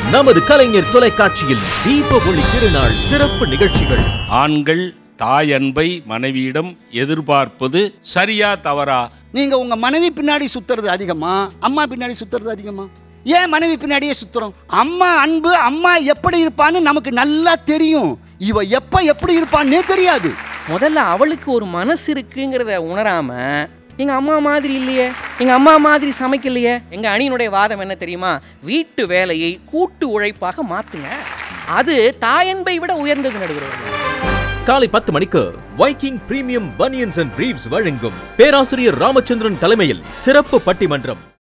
நமது கலைஞர் தொலைக்காட்சியில் தீப ஒளி திருநாள் சிறப்பு நிகழ்ச்சிகள் ஆண்கள் தாய் அன்பை மனைவியிடம் எதிர்பார்ப்பது சரியா தவறா நீங்க உங்க மனைவி பின்னாடி சுத்துறது அதிகமா அம்மா பின்னாடி சுத்துறது அதிகமா ஏன் மனைவி பின்னாடியே சுத்துறோம் அம்மா அன்பு அம்மா எப்படி இருப்பான்னு நமக்கு நல்லா தெரியும் இவ எப்ப எப்படி இருப்பான்னே தெரியாது முதல்ல அவளுக்கு ஒரு மனசு இருக்குங்கிறத உணராம எங்க அம்மா மாதிரி இல்லையே எங்க அம்மா மாதிரி சமைக்கலையே எங்க அணியினுடைய வாதம் என்ன தெரியுமா வீட்டு வேலையை கூட்டு உழைப்பாக மாத்துங்க அது தாயன்பை விட உயர்ந்தது நடுகிறவர்கள் காலை பத்து மணிக்கு Viking premium banians and briefs வழங்கும் பேராசிரியர் ராமச்சந்திரன் தலைமையில் சிறப்பு பட்டிமன்றம்